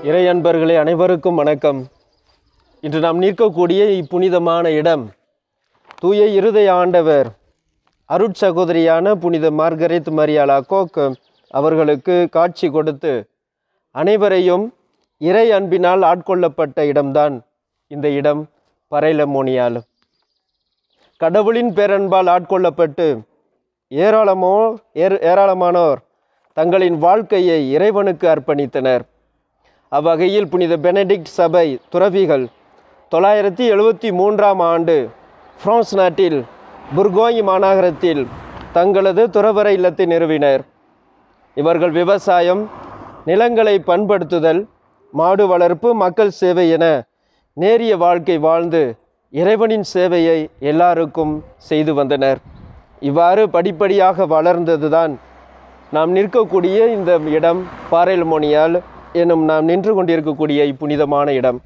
இறை அன்பர்களே அனைவருக்கும் வணக்கம் இன்று நாம் நிற்கக்கூடிய இப்புனிதமான இடம் தூய இருதய ஆண்டவர் அருட்சகோதரியான புனித மார்கரெத் மரியாலா கோக் அவர்களுக்கு காட்சி கொடுத்து அனைவரையும் இறை அன்பினால் ஆட்கொள்ளப்பட்ட இடம்தான் இந்த இடம் பரைலமோனியால் கடவுளின் பேரன்பால் ஆட்கொள்ளப்பட்டு ஏராளமோ ஏர் ஏராளமானோர் தங்களின் வாழ்க்கையை இறைவனுக்கு அர்ப்பணித்தனர் அவ்வகையில் புனித பெனடிக்ட் சபை துறவிகள் தொள்ளாயிரத்தி எழுபத்தி மூன்றாம் ஆண்டு பிரான்ஸ் நாட்டில் புர்கோய் மாநகரத்தில் தங்களது துறவர இல்லத்தை நிறுவினர் இவர்கள் விவசாயம் நிலங்களை பண்படுத்துதல் மாடு வளர்ப்பு மக்கள் சேவை என நேரிய வாழ்க்கை வாழ்ந்து இறைவனின் சேவையை எல்லாருக்கும் செய்து வந்தனர் இவ்வாறு படிப்படியாக வளர்ந்ததுதான் நாம் நிற்கக்கூடிய இந்த இடம் பாறைல்மோனியால் எனும் நாம் நின்று கொண்டிருக்கக்கூடிய இப்புனிதமான இடம்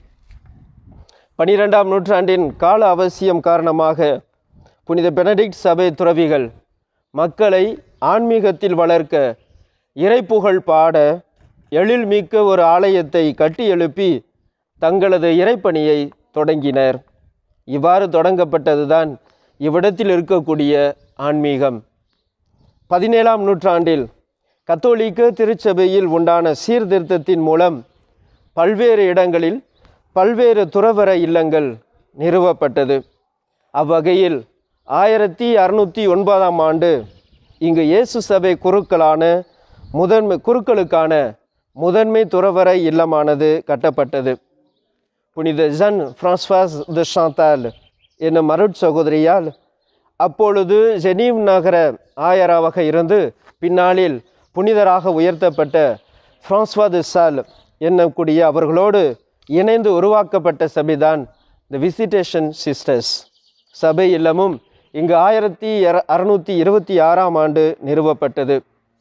பனிரெண்டாம் நூற்றாண்டின் கால அவசியம் காரணமாக புனித பெனடிக்ட் சபை துறவிகள் மக்களை ஆன்மீகத்தில் வளர்க்க இறைப்புகழ் பாட எழில்மிக்க ஒரு ஆலயத்தை கட்டி எழுப்பி தங்களது இறைப்பணியை தொடங்கினர் இவ்வாறு தொடங்கப்பட்டதுதான் இவ்விடத்தில் இருக்கக்கூடிய ஆன்மீகம் பதினேழாம் நூற்றாண்டில் கத்தோலிக்க திருச்சபையில் உண்டான சீர்திருத்தத்தின் மூலம் பல்வேறு இடங்களில் பல்வேறு துறவர இல்லங்கள் நிறுவப்பட்டது அவ்வகையில் ஆயிரத்தி அறுநூற்றி ஒன்பதாம் ஆண்டு இங்கு இயேசு சபை குருக்களான முதன்மை குருக்களுக்கான முதன்மை துறவர இல்லமானது கட்டப்பட்டது புனித ஜன் பிரான்ஸ்வாஸ் த ஷாந்தால் என்னும் அருட் சகோதரியால் அப்பொழுது ஜெனீவ் நகர ஆயராவாக இருந்து பின்னாளில் புனிதராக உயர்த்தப்பட்ட பிரான்ஸ்வா தி சால் என்னக்கூடிய அவர்களோடு இணைந்து உருவாக்கப்பட்ட சபைதான் த விசிட்டேஷன் சிஸ்டர்ஸ் சபை இல்லமும் இங்கு ஆயிரத்தி அறுநூற்றி இருபத்தி ஆறாம் ஆண்டு நிறுவப்பட்டது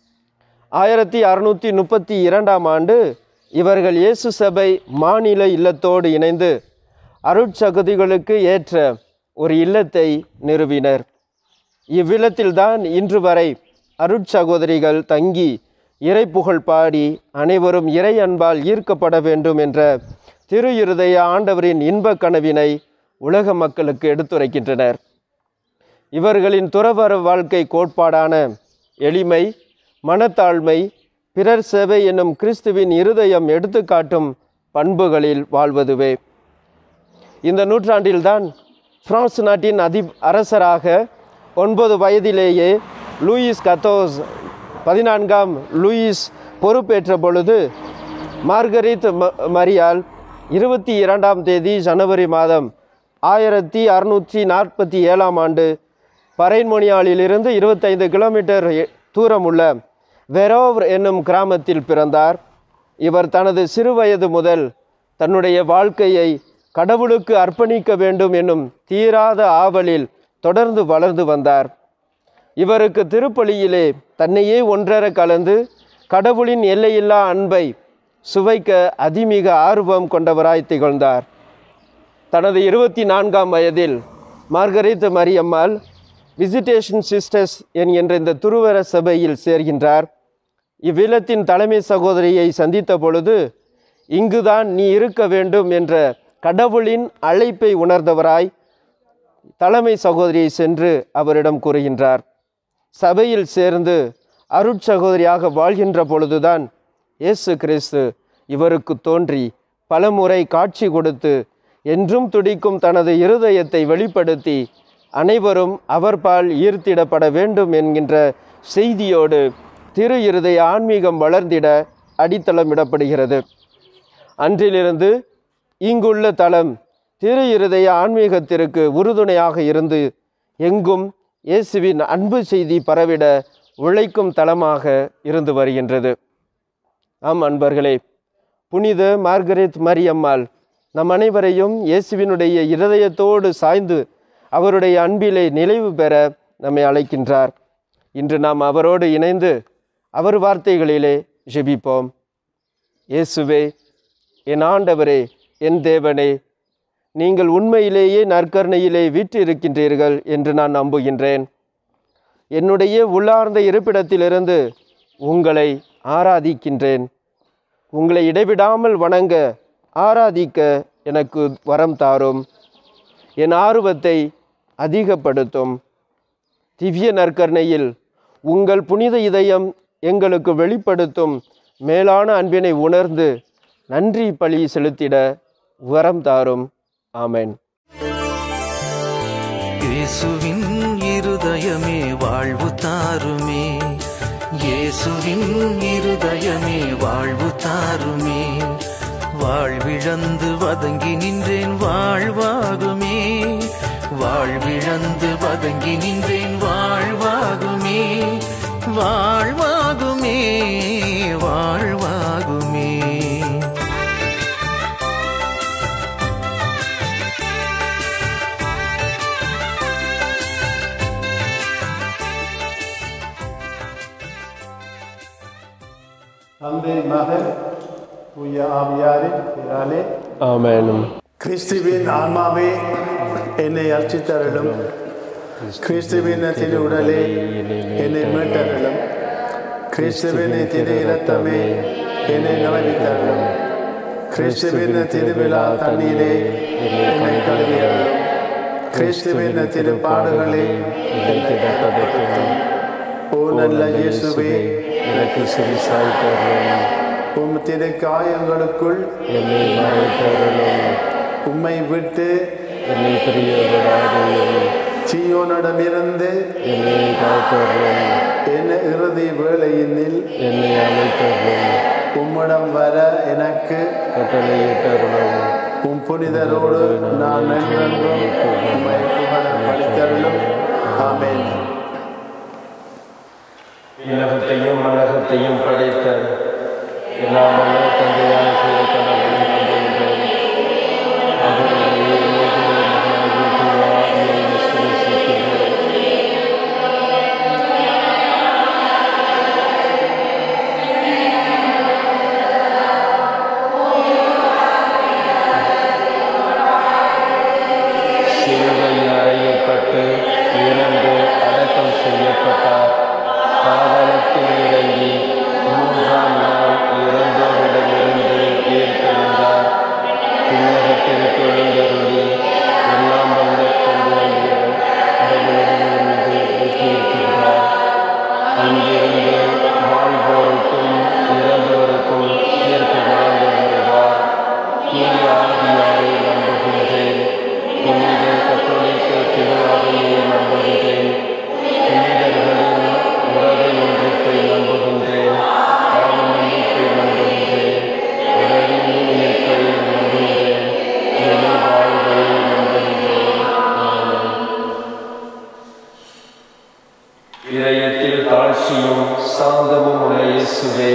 ஆயிரத்தி அறுநூற்றி முப்பத்தி இரண்டாம் ஆண்டு இவர்கள் இயேசு சபை மாநில இல்லத்தோடு இணைந்து அருட்சகதிகளுக்கு ஏற்ற ஒரு இல்லத்தை நிறுவினர் இவ்வில்லத்தில்தான் இன்று வரை அருட்சகோதரிகள் தங்கி இறை புகழ் பாடி அனைவரும் இறை அன்பால் ஈர்க்கப்பட வேண்டும் என்ற திரு இருதய ஆண்டவரின் இன்பக் கனவினை உலக மக்களுக்கு எடுத்துரைக்கின்றனர் இவர்களின் துறவர வாழ்க்கை கோட்பாடான எளிமை மனத்தாழ்மை பிறர் சேவை என்னும் கிறிஸ்துவின் இருதயம் எடுத்துக்காட்டும் பண்புகளில் வாழ்வதுவே இந்த நூற்றாண்டில்தான் பிரான்ஸ் நாட்டின் அதி அரசராக ஒன்பது வயதிலேயே லூயிஸ் கத்தோஸ் பதினான்காம் லூயிஸ் பொறுப்பேற்ற பொழுது மார்கரித் ம மரியால் இருபத்தி இரண்டாம் தேதி ஜனவரி மாதம் ஆயிரத்தி அறுநூற்றி நாற்பத்தி ஏழாம் ஆண்டு பரைன்மொனியாலிலிருந்து இருபத்தைந்து கிலோமீட்டர் தூரமுள்ள வெரோவர் என்னும் கிராமத்தில் பிறந்தார் இவர் தனது சிறுவயது முதல் தன்னுடைய வாழ்க்கையை கடவுளுக்கு அர்ப்பணிக்க வேண்டும் என்னும் தீராத ஆவலில் தொடர்ந்து வளர்ந்து வந்தார் இவருக்கு திருப்பலியிலே தன்னையே ஒன்றர கலந்து கடவுளின் எல்லையில்லா அன்பை சுவைக்க அதிமிக ஆர்வம் கொண்டவராய் திகழ்ந்தார் தனது இருபத்தி நான்காம் வயதில் மார்கரித் மரியம்மாள் விசிட்டேஷன் சிஸ்டர்ஸ் என்கின்ற இந்த துருவர சபையில் சேர்கின்றார் இவ்விலத்தின் தலைமை சகோதரியை சந்தித்த பொழுது இங்குதான் நீ இருக்க வேண்டும் என்ற கடவுளின் அழைப்பை உணர்ந்தவராய் தலைமை சகோதரியை சென்று அவரிடம் கூறுகின்றார் சபையில் சேர்ந்து அருட்சகோதரியாக வாழ்கின்ற பொழுதுதான் இயேசு கிறிஸ்து இவருக்கு தோன்றி பலமுறை காட்சி கொடுத்து என்றும் துடிக்கும் தனது இருதயத்தை வெளிப்படுத்தி அனைவரும் அவர்பால் ஈர்த்திடப்பட வேண்டும் என்கின்ற செய்தியோடு திரு இருதய ஆன்மீகம் வளர்ந்திட அடித்தளமிடப்படுகிறது அன்றிலிருந்து இங்குள்ள தலம் திரு இருதய ஆன்மீகத்திற்கு உறுதுணையாக இருந்து எங்கும் இயேசுவின் அன்பு செய்தி பரவிட உழைக்கும் தலமாக இருந்து வருகின்றது ஆம் அன்பர்களே புனித மார்கரெத் மரியம்மாள் நம் அனைவரையும் இயேசுவினுடைய இருதயத்தோடு சாய்ந்து அவருடைய அன்பிலே நினைவு பெற நம்மை அழைக்கின்றார் இன்று நாம் அவரோடு இணைந்து அவர் வார்த்தைகளிலே ஜெபிப்போம் இயேசுவே என் ஆண்டவரே என் தேவனே நீங்கள் உண்மையிலேயே நற்கருணையிலே வீற்றிருக்கின்றீர்கள் என்று நான் நம்புகின்றேன் என்னுடைய உள்ளார்ந்த இருப்பிடத்திலிருந்து உங்களை ஆராதிக்கின்றேன் உங்களை இடைவிடாமல் வணங்க ஆராதிக்க எனக்கு வரம் தாரும் என் ஆர்வத்தை அதிகப்படுத்தும் திவ்ய நற்கருணையில் உங்கள் புனித இதயம் எங்களுக்கு வெளிப்படுத்தும் மேலான அன்பினை உணர்ந்து நன்றி பலி செலுத்திட வரம் தாரும் ஆமென் இயேசுவின் இருதயமே வாழ்வு தாருமே இயேசுவின் இருதயமே வாழ்வு தாருமே வாழ்விழந்து வதங்கி நின்றேன் வாழ்வாகுமே வாழ்விழந்து வதங்கி நின்றேன் வாழ்வாகுமே வாழ்வாகுமே வாழ்வாகுமே தந்தை மகன் தூய ஆவியாரின் பிறாலே ஆமென் கிறிஸ்துவின் ஆன்மாவே என்னை அர்ச்சித்தருளும் கிறிஸ்துவின் திரு உடலே என்னை மீட்டருளும் கிறிஸ்துவின் திரு இரத்தமே என்னை நிலவித்தருளும் கிறிஸ்துவின் திருவிழா தண்ணீரே என்னை கழுவியருளும் கிறிஸ்துவின் திரு பாடுகளே என்னை கட்டப்படுத்தும் ஓ நல்ல இயேசுவே எனக்கு சிறிசாய்த்தருளும் உம் திரு காயங்களுக்குள் என்னை மறைத்தருளும் உம்மை விட்டு என்னை பிரிய விடாதேயும் சீயோனிடமிருந்து என்னை காத்தருளும் என் இறுதி வேளையினில் என்னை அழைத்தருளும் உம்மிடம் வர எனக்கு கட்டளையிட்டருளும் உம் புனிதரோடு நான் நன்றென்றும் உம்மை புகழ படித்தருளும் ஆமென் உலகத்தையும் மலகத்தையும் படைத்த எல்லாமல்ல தந்தையாக கடவுளை நம்புகின்றேன் அவருடைய ஏகோப மகனாகிய தூய ஆவியை விசுவாசிக்கிறேன். சிலுவையில் அறையப்பட்டு இறந்து அடக்கம் செய்யப்பட்டார் பாதாளத்தில் இறங்கி மூன்றாம் நாள் இறந்தோரிடமிருந்து உயிர்த்தெழுந்தார் பின்னகத்திற்கு எழுந்தருளி எல்லாம் வல்ல தந்தையாகிய கடவுளிடமிருந்து தீர்க்கின்றார் அங்கிருந்து வாழ்வோருக்கும் இறந்தோருக்கும் தீர்ப்பு வழங்க வருவார் தூய ஆவியாரை நம்புகின்றேன் புனித கத்தோலிக்க திருவாவையை நம்புகின்றேன் புனிதர்களின் உறவை ஒன்றிப்பை நம்புகின்றேன் பாவமன்னிப்பை நம்புகின்றேன் உறவின் உயிர்ப்பை நம்புகின்றேன் நிலை வாழ்வை நம்புகின்றேன் ஆமென். இதயத்தில் தாழ்ச்சியும் சாந்தமும் உள்ள இயேசுவே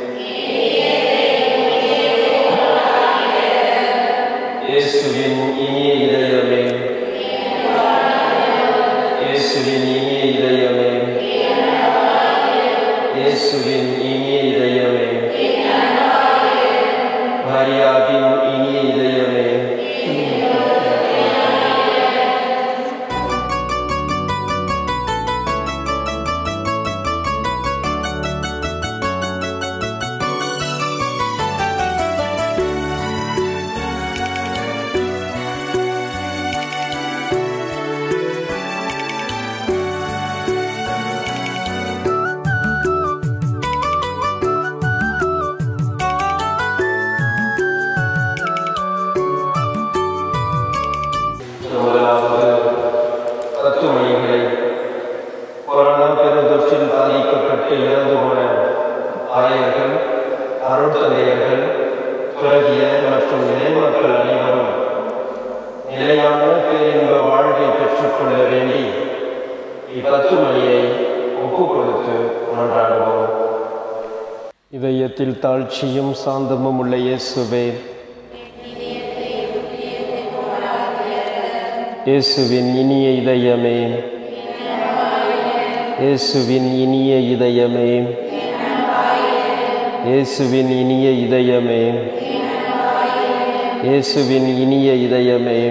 இயேசுவின் இனிய இதயமே இயேசுவின் இனிய இதயமே இயேசுவின் இனிய இதயமே மரியாவின் இனிய இதயமே முதலாவது பத்து மணிகளை கொரோனா பெருந்தொற்றில் பாதிக்கப்பட்டு இறந்து போன ஆயர்கள் அருட்தந்தையர்கள் துறவியர் மற்றும் இளைமக்கள் அனைவரும் நிலையான பேரின்ப வாழ்வை பெற்றுக்கொள்ள வேண்டி இப்பத்து மணியை ஒப்பு கொடுத்து கொண்டாடுவோம் இதயத்தில் தாழ்ச்சியும் சாந்தமும் உள்ள இயேசுவே இயேசுவின் இனிய இதயமே இயேசுவின் இனிய இதயமே இயேசுவின் இனிய இதயமே இயேசுவின் இனிய இதயமே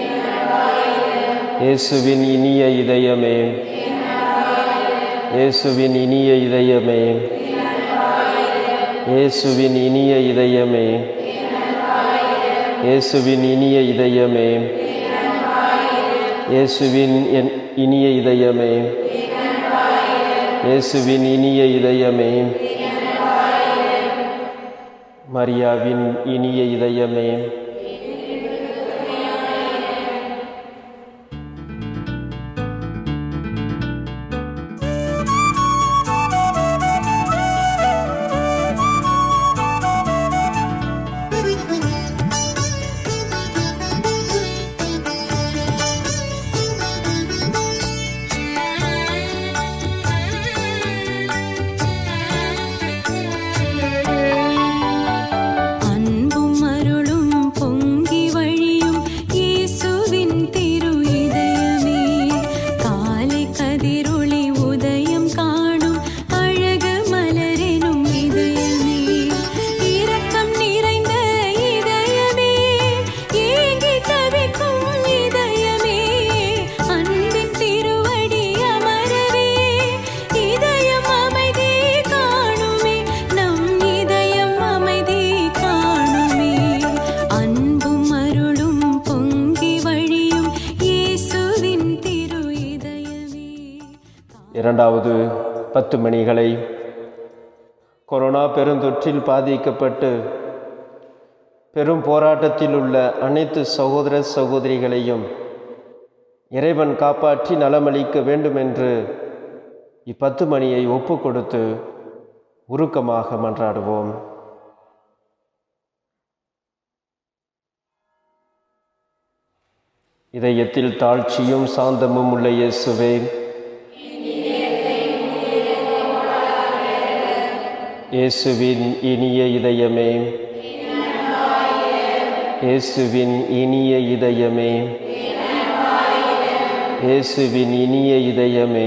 இயேசுவின் இனிய இதயமே இயேசுவின் இனிய இதயமே இயேசுவின் இனிய இதயமே இயேசுவின் இனிய இதயமே இயேசுவின் என் இனிய இதயமே இயேசுவின் இனிய இதயமே மரியாவின் இனிய இதயமே அன்பும் அருளும் பொங்கி வழியும் இயேசுவின் திரு இதயமே காலை கதிரொளி உதயம் காணும் அழகு மலரெனும் இதயமே இரக்கம் நிறைந்த இதயமே ஏங்கி தவிக்கும் இதயமே அன்பின் திருவடி அமரவே இதயம் அமைதி காணுமே நம் இதயம் அமைதி காணுமே அன்பும் அருளும் பொங்கி வழியும் இயேசுவின் திரு இதயமே இரண்டாவது பத்து மணிகளை கொரோனா பெருந்தொற்றில் பாதிக்கப்பட்டு பெரும் போராட்டத்தில் உள்ள அனைத்து சகோதர சகோதரிகளையும் இறைவன் காப்பாற்றி நலமளிக்க வேண்டும் என்று இப்பத்து மணியை ஒப்பு கொடுத்து உருக்கமாக மன்றாடுவோம் இதயத்தில் தாழ்ச்சியும் சாந்தமும் உள்ள இயேசுவே இயேசுவின் இனிய இதயமே இயேசுவின் இனிய இதயமே இயேசுவின் இனிய இதயமே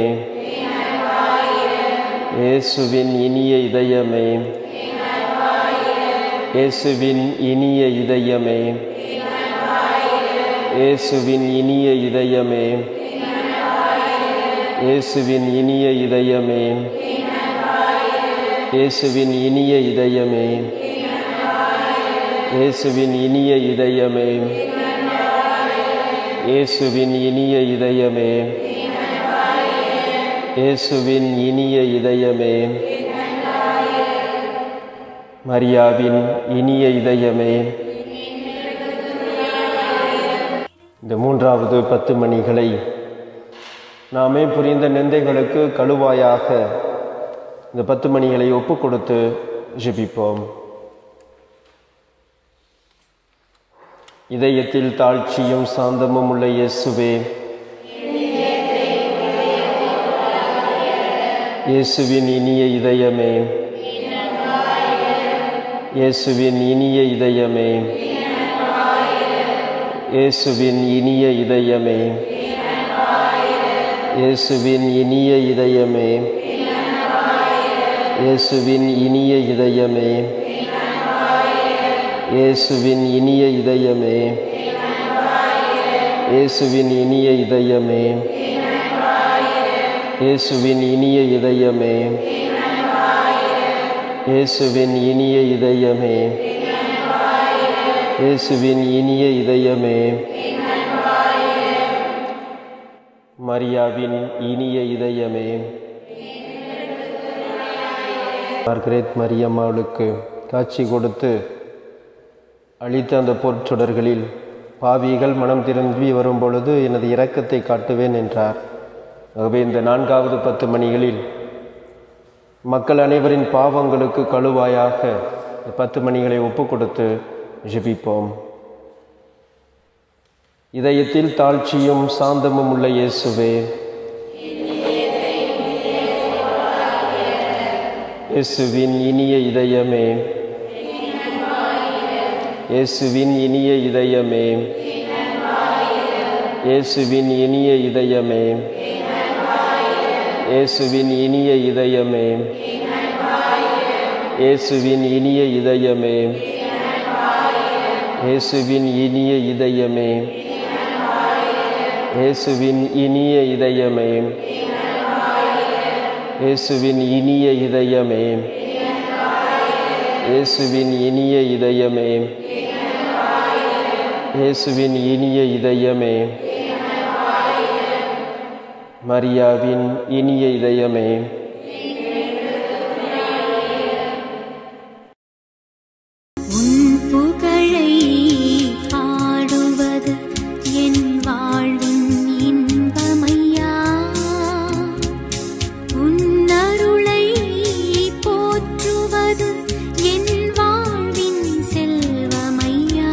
இயேசுவின் இனிய இதயமே இயேசுவின் இனிய இதயமே இயேசுவின் இனிய இதயமே இயேசுவின் இனிய இதயமே இயேசுவின் இனிய இதயமே இயேசுவின் இனிய இதயமே இயேசுவின் இனிய இதயமே இயேசுவின் இனிய இதயமே மரியாவின் இனிய இதயமே இந்த மூன்றாவது பத்து மணிகளை நாமே புரிந்த நிந்தைகளுக்கு கழுவாயாக இந்த பத்து மணிகளை ஒப்பு கொடுத்து ஜெபிப்போம் இதயத்தில் தாழ்ச்சியும் சாந்தமும் உள்ள இயேசுவே இயேசுவின் இனிய இதயமே இயேசுவின் இனிய இதயமே இயேசுவின் இனிய இதயமே இயேசுவின் இனிய இதயமே இயேசுவின் இனிய இதயமே இயேசுவின் இனிய இதயமே இயேசுவின் இனிய இதயமே இயேசுவின் இனிய இதயமே இயேசுவின் இனிய இதயமே இயேசுவின் இனிய இதயமே மரியாவின் இனிய இதயமே மார்கரெட் மரியம்மாளுக்கு காட்சி கொடுத்து அளித்த அந்த பொற்சுடர்களில் பாவிகள் மனம் திரும்பி வரும் பொழுது எனது இரக்கத்தை காட்டுவேன் என்றார் ஆகவே இந்த நான்காவது பத்து மணிகளில் மக்கள் அனைவரின் பாவங்களுக்கு கழுவாயாக இந்த பத்து மணிகளை ஒப்பு கொடுத்து ஜெபிப்போம் இதயத்தில் தாழ்ச்சியும் சாந்தமும் உள்ள இயேசுவே இயேசுவின் இனிய இதயமே இயேசுவின் இனிய இதயமே இயேசுவின் இனிய இதயமே இயேசுவின் இனிய இதயமே இயேசுவின் இனிய இதயமே இயேசுவின் இனிய இதயமே இயேசுவின் இனிய இதயமே இயேசுவின் இனிய இதயமே இயேசுவின் இனிய இதயமே இயேசுவின் இனிய இதயமே மரியாவின் இனிய இதயமே உன் புகழை பாடுவது என் வாழ்வின் இன்பமையா உன் அருளை போற்றுவது என் வாழ்வின் செல்வமையா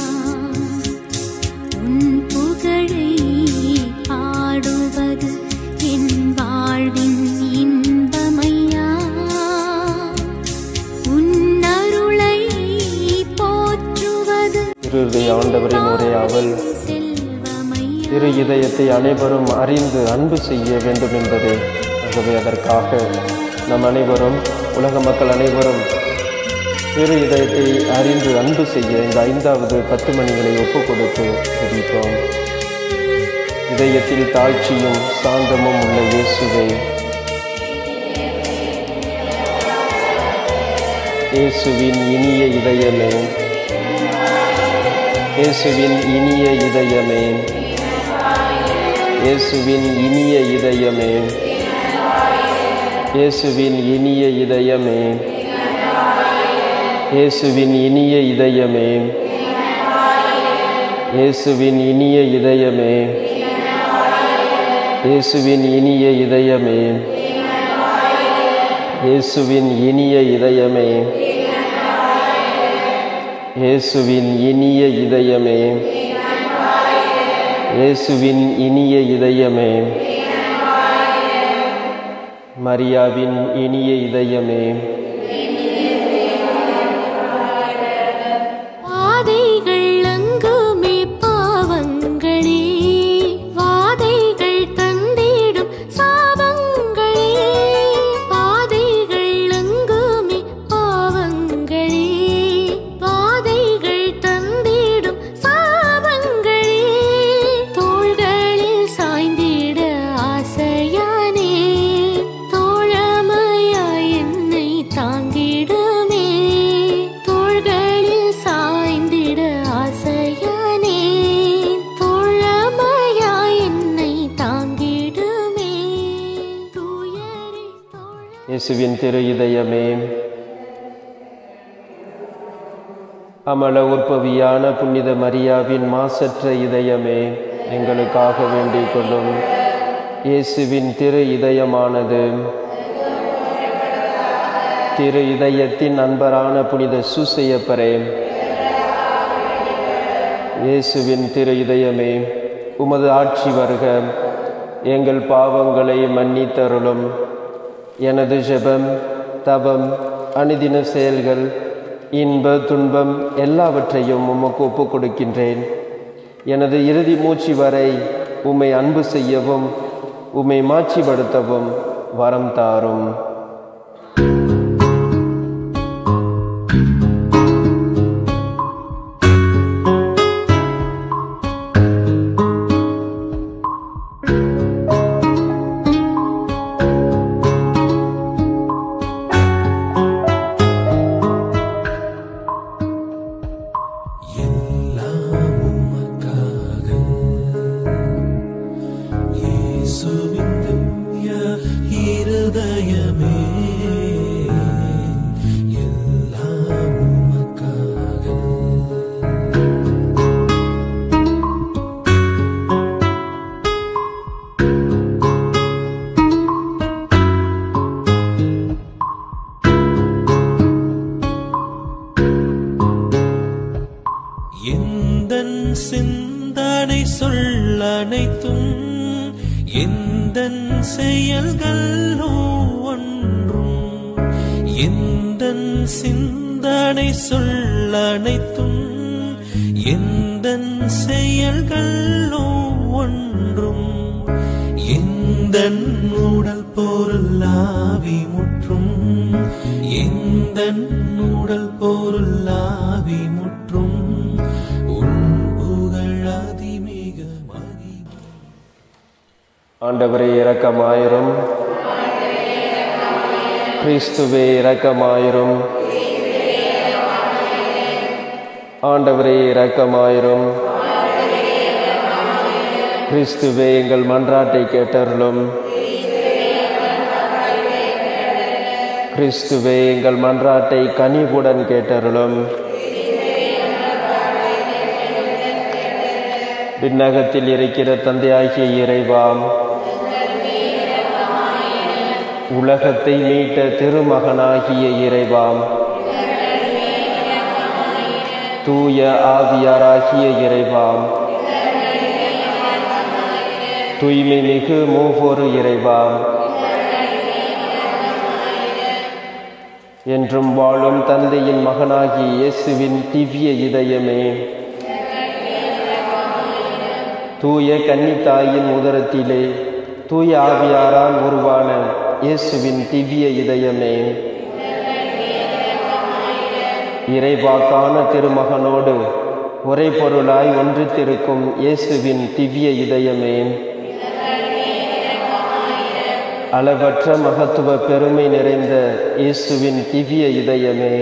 உன் புகழை பாடுவது என் வாழ்வின் இன்பமையா உன் அருளை போற்றுவது திருதை ஆண்டவரின் உரையாவல் செல்வமையா திரு இதயத்தை அனைவரும் அறிந்து அன்பு செய்ய வேண்டும் என்பதே ஆகவே அதற்காக நம் அனைவரும் உலக மக்கள் அனைவரும் திரு இதயத்தை அறிந்து அன்பு செய்ய இந்த ஐந்தாவது பத்து மணிகளை ஒப்புக் கொடுத்து ஜெபிப்போம் இதயத்தில் தாழ்ச்சியும் சாந்தமும் உள்ள இயேசுவே இயேசுவின் இனிய இதயமே இயேசுவின் இனிய இதயமே இயேசுவின் இனிய இதயமே இயேசுவின் இனிய இதயமே இயேசுவின் இனிய இதயமே இயேசுவின் இனிய இதயமே இயேசுவின் இனிய இதயமே இயேசுவின் இனிய இதயமே இயேசுவின் இனிய இதயமே இயேசுவின் இனிய இதயமே மரியாவின் இனிய இதயமே பாதைகள் அங்குமே பாவங்களே வாதைகள் தந்திடும் சாபங்களே பாதைகள் அங்குமே பாவங்களே வாதைகள் தந்திடும் சாபங்களே தோள்களில் சாய்ந்திட ஆசையானே தோழமையாய் என்னை தாங்கிடுமே தோள்களில் சாய்ந்திட ஆசையானே தோழமையாய் என்னை தாங்கிடுமே தூயரே தோழ இயேசுவின் திரு இதயமே அமல உற்பவியான புனித மரியாவின் மாசற்ற இதயமே எங்களுக்காக வேண்டிக் கொள்ளும் இயேசுவின் திரு இதயமானது திரு இதயத்தின் அன்பரான புனித சூசையப்பரே இயேசுவின் திரு இதயமே உமது ஆட்சி வருக எங்கள் பாவங்களை மன்னித்தருளும் எனது ஜெபம் தவம் அனுதின செயல்கள் இன்ப துன்பம் எல்லாவற்றையும் உமக்கு ஒப்புக் கொடுக்கின்றேன் எனது இறுதி மூச்சு வரை உம்மை அன்பு செய்யவும் உம்மை மாட்சிப்படுத்தவும் வரம் தாரும் எல்லாம் உமக்காக இயேசுவின் திவ்ய இருதயமே எல்லாம் உமக்காக எந்தன் சிந்தனை சொல் அனைத்தும் எந்தன் செயல்கள் ஒன்றும் எந்தன் சிந்தனை சொல் அனைத்தும் எந்தன் செயல்கள் ஒன்றும் எந்தன் உடல் பொருள் ஆவி முற்றும் எந்தன் உடல் பொருள் ஆவி முற்றும் உன் புகழ் அதிமிக மகிமை ஆண்டவரே இரக்கமாயிரும் கிறிஸ்துவே இரக்கமாயிரும் ஆண்டவரே இரக்கமாயிரும் கிறிஸ்துவே எங்கள் மன்றாட்டை கேட்டருளும் கிறிஸ்துவே எங்கள் மன்றாட்டை கனிவுடன் கேட்டருளும் விண்ணகத்தில் இருக்கிற தந்தையாகிய இறைவாம் உலகத்தை மீட்ட திருமகனாகிய இறைவாம் தூய ஆவியாராகிய இறைவாம் தூய்மை மிகு மூவொரு இறைவாம் என்றும் வாழும் தந்தையின் மகனாகிய இயேசுவின் திவ்ய இதயமே தூய கன்னித்தாயின் உதரத்திலே தூய ஆவியாரால் உருவான இயேசுவின் திவ்ய இதயமே இறைவாக்கான திருமகனோடு ஒரே பொருளாய் ஒன்றித்திருக்கும் இயேசுவின் திவ்ய இதயமே அளவற்ற மகத்துவ பெருமை நிறைந்த இயேசுவின் திவ்ய இதயமே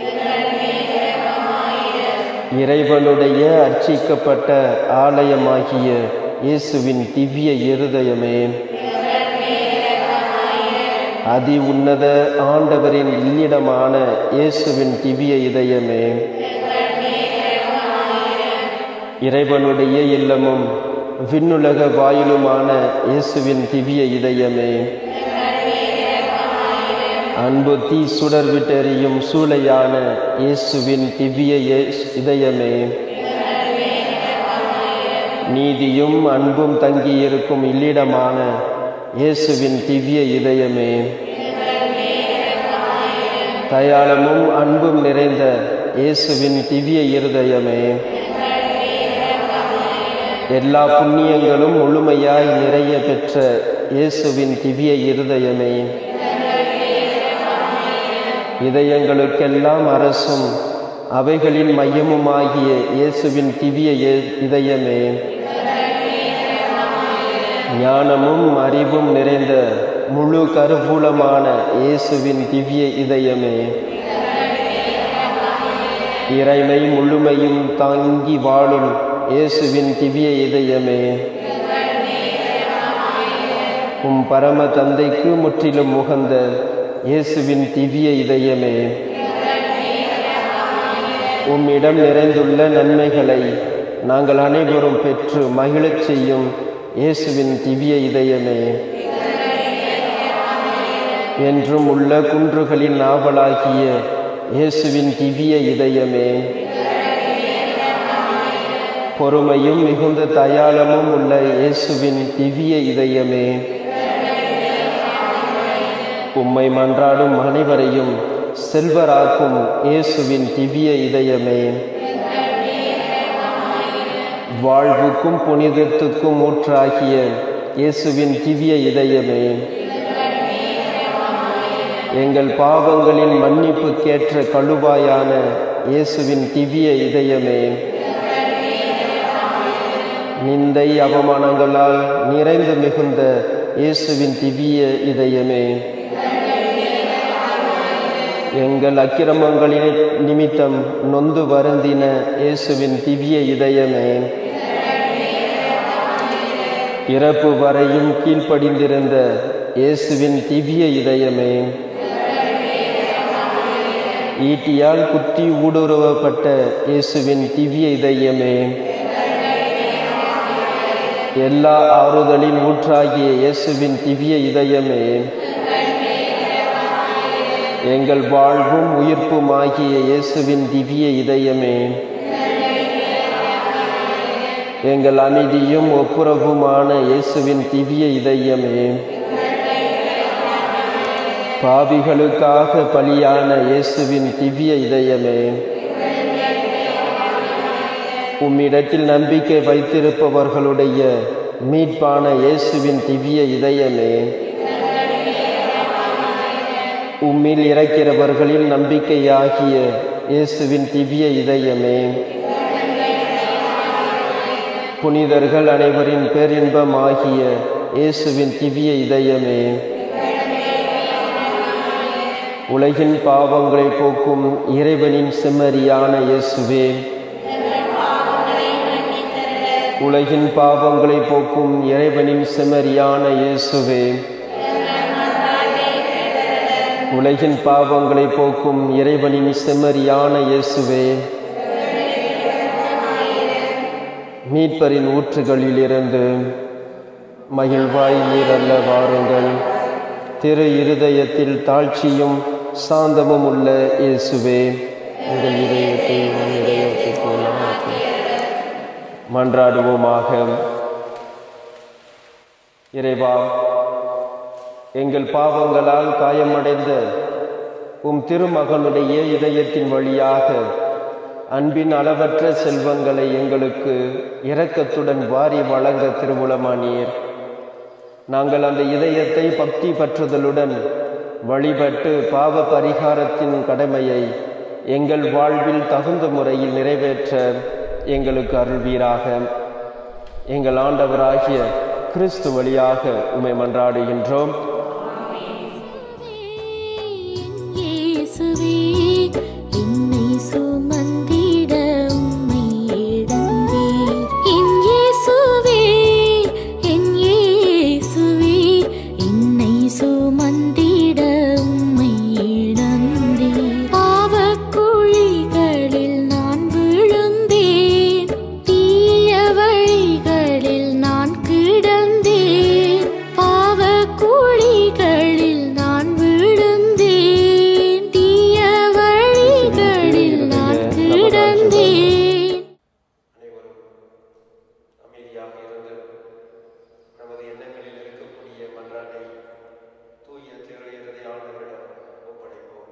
இறைவனுடைய அர்ச்சிக்கப்பட்ட ஆலயமாகிய இயேசுவின் திவ்ய இருதயமே அதி உன்னத ஆண்டவரின் இல்லிடமான இயேசுவின் திவ்ய இதயமே இறைவனுடைய இல்லமும் விண்ணுலக வாயிலுமான இயேசுவின் திவ்ய இதயமே அன்பு தீ சுடர் விட்டெறியும் சூளையான இயேசுவின் திவ்ய இயேசு- இதயமே நீதியும் அன்பும் தங்கியிருக்கும் இல்லிடமான இயேசுவின் திவ்ய இதயமே தயாளமும் அன்பும் நிறைந்த இயேசுவின் திவ்ய இருதயமே எல்லா புண்ணியங்களும் முழுமையாய் நிறைய பெற்ற இயேசுவின் திவ்ய இருதயமே இதயங்களுக்கெல்லாம் அரசும் அவைகளின் மையமுமாகிய இயேசுவின் திவ்ய இய- இதயமே ஞானமும் அறிவும் நிறைந்த முழு கருவூலமான இயேசுவின் திவ்ய இதயமே இறைமை முழுமையும் தாங்கி வாழும் இயேசுவின் திவ்ய இதயமே உம் பரம தந்தைக்கு முற்றிலும் உகந்த இயேசுவின் திவ்ய இதயமே உம்மிடம் நிறைந்துள்ள நன்மைகளை நாங்கள் அனைவரும் பெற்று மகிழச் செய்யும் இயேசுவின் திவ்ய இதயமே என்றும் உள்ள குன்றுகளின் நாவலாகிய இயேசுவின் திவ்ய இதயமே பொறுமையும் மிகுந்த தயாளமும் உள்ள இயேசுவின் திவ்ய இதயமே உம்மை மன்றாடும் அனைவரையும் செல்வராக்கும் இயேசுவின் திவ்ய இதயமே வாழ்வுக்கும் புனிதத்துக்கும் ஊற்றாகிய இயேசுவின் திவ்ய இதயமே எங்கள் பாவங்களின் மன்னிப்புக்கேற்ற கழுவாயான இயேசுவின் திவ்ய இதயமே நிந்தை அவமானங்களால் நிறைந்து மிகுந்த இயேசுவின் திவ்ய இதயமே எங்கள் அக்கிரமங்களின் நிமித்தம் நொந்து வருந்தின இயேசுவின் திவ்ய இதயமே இறப்பு வரையும் கீழ்ப்படிந்திருந்த இயேசுவின் திவ்ய இதயமே ஈட்டியால் குத்தி ஊடுருவப்பட்ட இயேசுவின் திவ்ய இதயமே எல்லா ஆறுதலின் ஊற்றாகிய இயேசுவின் திவ்ய இதயமே எங்கள் வாழ்வும் உயிர்ப்புமாகிய இயேசுவின் திவ்ய இதயமே எங்கள் அமைதியும் ஒப்புரவுமான இயேசுவின் திவ்ய இதயமே பாவிகளுக்காக பலியான இயேசுவின் திவ்ய இதயமே உம்மிடத்தில் நம்பிக்கை வைத்திருப்பவர்களுடைய மீட்பான இயேசுவின் திவ்ய இதயமே உம்மில் இறக்கிறவர்களின் நம்பிக்கையாகிய இயேசுவின் திவ்ய இதயமே புனிதர்கள் அனைவரின் பேரின்பமாகிய இயேசுவின் திவ்ய இதயமே உலகின் பாவங்களை போக்கும் இறைவனின் செம்மறியான இயேசுவே உலகின் பாவங்களை போக்கும் இறைவனின் செமரியான இயேசுவே உலகின் பாவங்களை போக்கும் இறைவனின் செம்மறியான இயேசுவே மீட்பரின் ஊற்றுகளிலிருந்து மகிழ்வாய் நீரல்ல வாருங்கள் திரு இருதயத்தில் தாழ்ச்சியும் சாந்தமும் உள்ள இயேசுவே உங்கள் இதயத்தை உன் இதயத்தை போல மாற்றும். மன்றாடுவோமாக இறைவா எங்கள் பாவங்களால் காயமடைந்த உம் திருமகனுடைய இதயத்தின் வழியாக அன்பின் அளவற்ற செல்வங்களை எங்களுக்கு இரக்கத்துடன் வாரி வழங்க திருவுளமானீர் நாங்கள் அந்த இதயத்தை பக்தி பற்றுதலுடன் வழிபட்டு பாவ பரிகாரத்தின் கடமையை எங்கள் வாழ்வில் தகுந்த முறையில் நிறைவேற்ற எங்களுக்கு அருள்வீராக எங்கள் ஆண்டவராகிய கிறிஸ்து வழியாக உமை மன்றாடுகின்றோம் இயேசுவே என்னை சுமந்திட உம்மை இழந்தீர் என் இயேசுவே என் இயேசுவே என்னை சுமந்திட உம்மை இழந்தீர் பாவக் குழிகளில் நான் விழுந்தேன் தீய வழிகளில் நான் கிடந்தேன் பாவக் குழிகளில் நான் விழுந்தேன் தீய வழிகளில் நான் கிடந்தேன் அனைவரும் அமைதியாக இருந்து நமது எண்ணங்களில் இருக்கக்கூடிய மன்றாட்டை தூய திரு இறுதி ஆண்டவரிடம் ஒப்படைப்போம்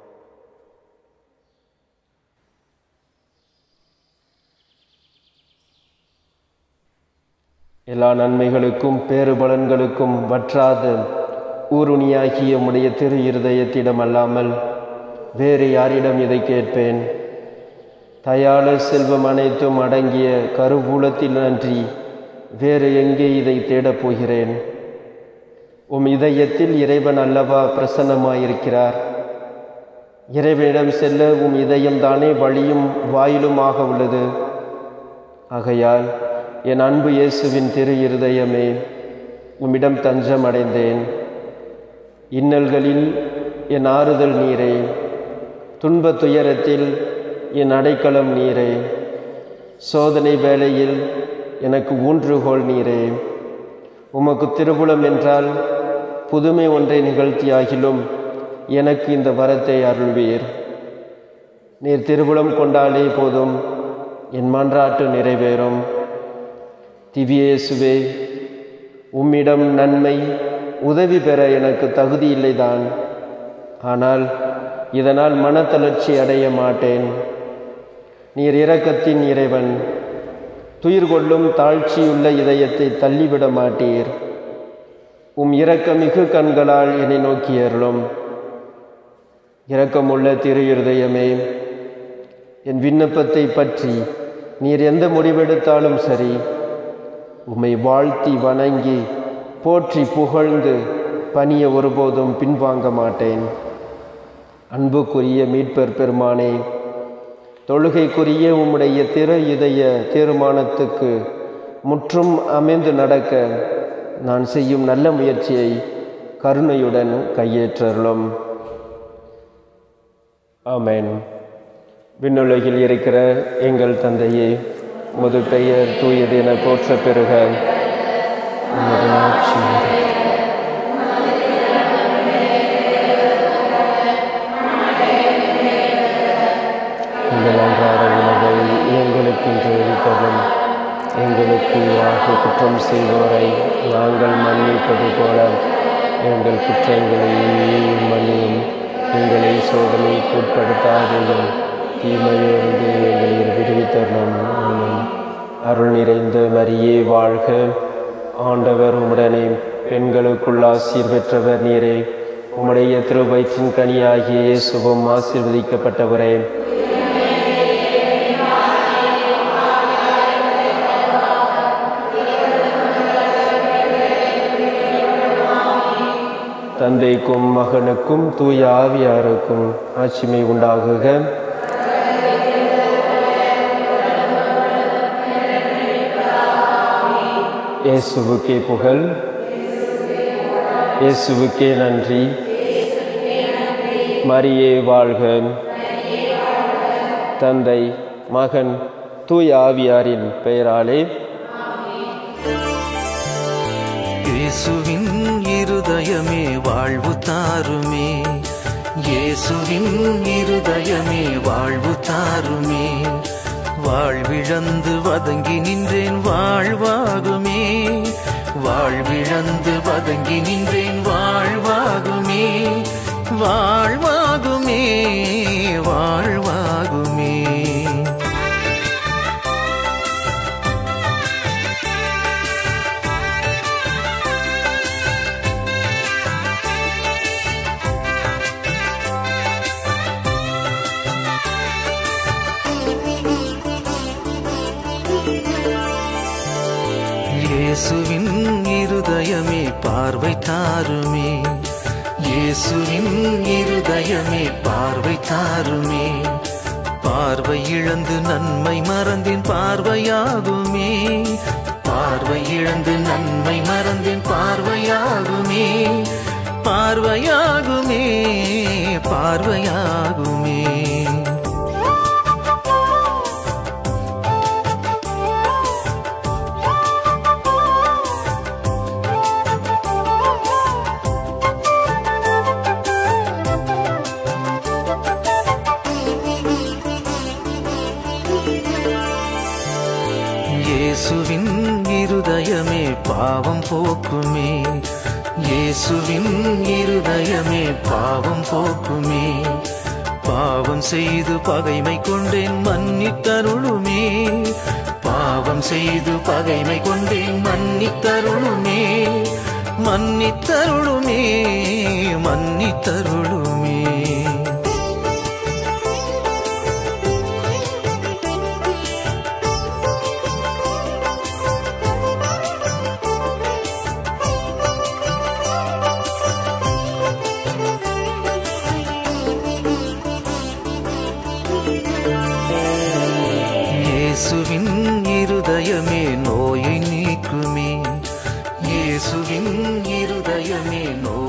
எல்லா நன்மைகளுக்கும் பேறுபலன்களுக்கும் வற்றாத ஊருணியாகிய உம்முடைய திரு இருதயத்திடம் அல்லாமல் வேறு யாரிடம் இதை கேட்பேன் தயாள செல்வம் அனைத்தும் அடங்கிய கருவூலத்தில் அன்றி வேறு எங்கே இதை தேடப் போகிறேன் உம் இதயத்தில் இறைவன் அல்லவா பிரசன்னமாயிருக்கிறார் இறைவனிடம் செல்ல உம் இதயம் தானே வழியும் வாயிலுமாக உள்ளது ஆகையால் என் அன்பு இயேசுவின் திரு இருதயமே உம்மிடம் தஞ்சம் அடைந்தேன் இன்னல்களில் என் ஆறுதல் நீரே துன்பத் துயரத்தில் என் அடைக்கலம் நீரே சோதனை வேளையில் எனக்கு ஊன்றுகோல் நீரே உமக்கு திருவுளம் என்றால் புதுமை ஒன்றை நிகழ்த்தியாகிலும் எனக்கு இந்த வரத்தை அருள்வீர் நீர் திருவுளம் கொண்டாலே போதும் என் மன்றாட்டு நிறைவேறும் திவ்யேசுவே உம்மிடம் நன்மை உதவி பெற எனக்கு தகுதி இல்லைதான் ஆனால் இதனால் மனத்தளர்ச்சி அடைய மாட்டேன் நீர் இரக்கத்தின் இறைவன் துயிர் கொள்ளும் தாழ்ச்சியுள்ள இதயத்தை தள்ளிவிட மாட்டீர் உம் இரக்கமிகு கண்களால் என்னை நோக்கி அருளும் இரக்கமுள்ள திரு இருதயமே என் விண்ணப்பத்தை பற்றி நீர் எந்த முடிவெடுத்தாலும் சரி உம்மை வாழ்த்தி வணங்கி போற்றி புகழ்ந்து பணிய ஒருபோதும் பின்வாங்க மாட்டேன் அன்புக்குரிய மீட்பர் பெருமானே தொழுகைக்குரிய உம்முடைய திரு இதய தீர்மானத்துக்கு முற்றும் அமைந்து நடக்க நான் செய்யும் நல்ல முயற்சியை கருணையுடன் கையேற்றருளும் ஆமென் விண்ணுலகில் இருக்கிற எங்கள் தந்தையே உமது பெயர் தூயது என போற்ற பெறுக உமது ஆட்சி வருக. எங்கள் அன்றாட உணவை எங்களுக்கு இன்று அளித்ததும் எங்களுக்கு ஆக குற்றம் செய்வோரை நாங்கள் மன்னிப்பது போல எங்கள் குற்றங்களை மன்னியும் எங்களை சோதனைக்கு உட்படுத்தாதையும் தீமையிலிருந்து எங்களை விடுவித்தரணும் ஆமென். அருள் நிறைந்த மரியே வாழ்க ஆண்டவர் உம்முடனே பெண்களுக்குள் ஆசீர் பெற்றவர் நீரே உம்முடைய திருவயிற்றின் கனியாகிய இயேசுவும் ஆசீர்வதிக்கப்பட்டவரே தந்தைக்கும் மகனுக்கும் தூய ஆவியாருக்கும் ஆட்சிமை உண்டாகுக இயேசுவுக்கே புகழ் இயேசுவுக்கே நன்றி மரியே வாழ்க தந்தை மகன் தூய ஆவியாரின் பெயராலே இயேசுவின் இருதயமே வாழ்வு தாருமே இயேசுவின் இருதயமே வாழ்வு தாருமே வாழ்விழந்து வதங்கி நின்றேன் வாழ்வாகுமே வாழ்விழந்து வதங்கி நின்றேன் வாழ்வாகுமே வாழ்வாகுமே வாழ்வாகுமே இயேசுவின் இருதயமே பார்வை தாருமே இயேசுவின் இருதயமே பார்வை தாருமே பார்வை இழந்து நன்மை மறந்தேன் பார்வையாகுமே பார்வை இழந்து நன்மை மறந்தேன் பார்வையாகுமே பார்வையாகுமே பார்வையாகுமே இயேசுவின் இருதயமே பாவம் போக்குமே இயேசுவின் இருதயமே பாவம் போக்குமே பாவம் செய்து பகைமை கொண்டேன் மன்னித்தருளுமே பாவம் செய்து பகைமை கொண்டேன் மன்னித்தருளுமே மன்னித்தருளுமே மன்னித்தருளுமே இயேசுவின் இருதயமே நோயை நீக்குமே இயேசுவின் இருதயமே நோய்